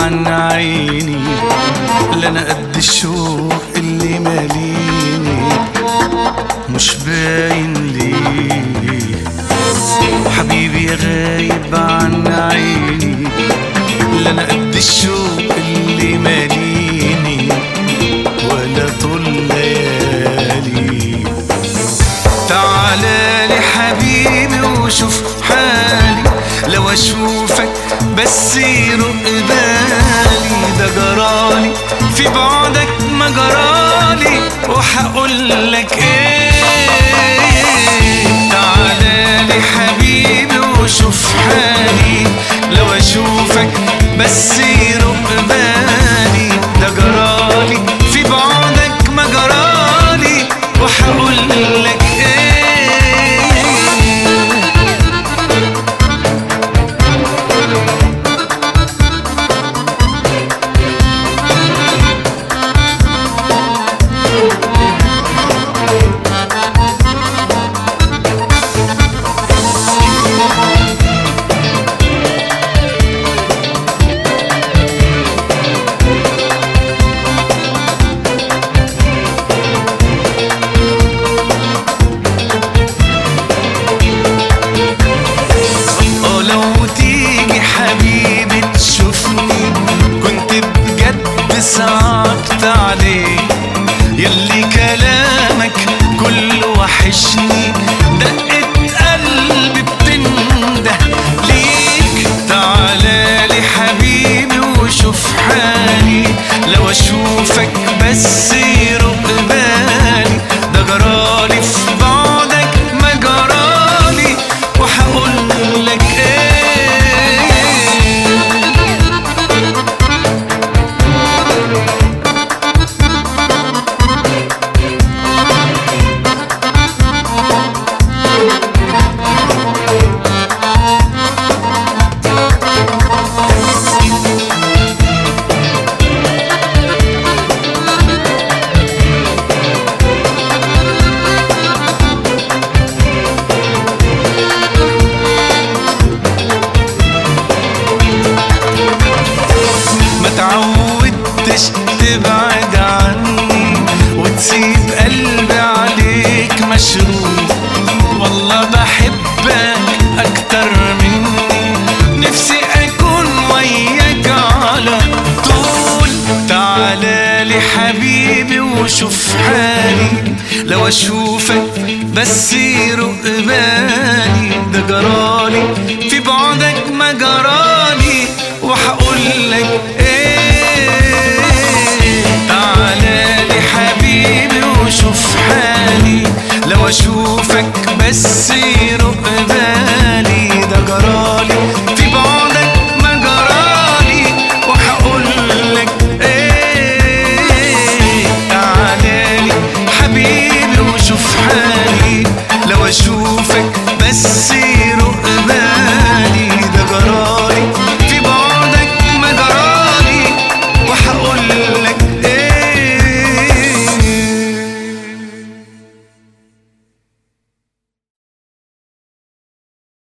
عن عيني لا انا قد الشوق اللي ماليني مش باين ليه حبيبي يا غايب عن عيني لا انا قد الشوق اللي ماليني ولا طول ليالي تعالى لي حبيبي وشوف حالي لو اشوفك بس يرق بالي ده جرالي في بعدك ما جرالي وهقول لك ايه تعالى لي حبيبي وشوف حالي لو اشوفك بس يرق بالي ده جرالي في بعدك ما جرالي وهقول لك ايه اه لو تيجي حبيبي تشوفني كنت بجد صعبت عليك يلي كلامك كله وحشني دقة قلبي بتنده ليك تعالى لي حبيبي وشوف حالي لو اشوفك بس يرق بالي ده جرالي في بعدك ما جرالي وهقول لك ايه ما تعودتش تبعد عني وتسيب قلبي عليك مشروط والله بحبك اكتر مني نفسي اكون وياك على طول تعالى لي حبيبي وشوف حالي لو اشوفك بس يرق بالي ده جرالي في بعدك ما جرالي وهقول لك ايه تعالى لي حبيبي وشوف حالي لو اشوفك بس